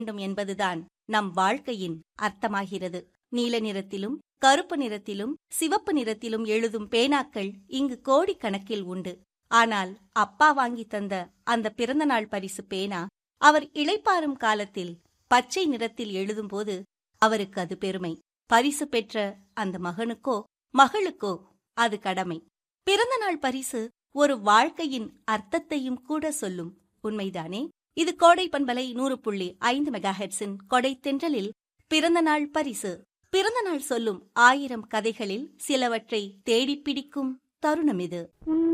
வேண்டும் என்பதுதான் நம் வாழ்க்கையின் அர்த்தமாகிறது நீல நிறத்திலும் கருப்பு நிறத்திலும் சிவப்பு நிறத்திலும் எழுதும் பேனாக்கள் இங்கு கோடிக்கணக்கில் உண்டு ஆனால் அப்பா வாங்கி தந்த அந்த பிறந்தநாள் பரிசு பேனா அவர் இளைப்பாறும் காலத்தில் பச்சை நிறத்தில் எழுதும்போது அவருக்கு அது பெருமை பரிசு பெற்ற அந்த மகனுக்கோ மகளுக்கோ அது கடமை பிறந்தநாள் பரிசு ஒரு வாழ்க்கையின் அர்த்தத்தையும் கூட சொல்லும் உண்மைதானே இது கோடை பண்பலை நூறு புள்ளி ஐந்து மெகாஹெட்ஸின் கொடை தென்றலில் பிறந்தநாள் பரிசு பிறந்தநாள் சொல்லும் ஆயிரம் கதைகளில் சிலவற்றை தேடிப் பிடிக்கும் தருணம் இது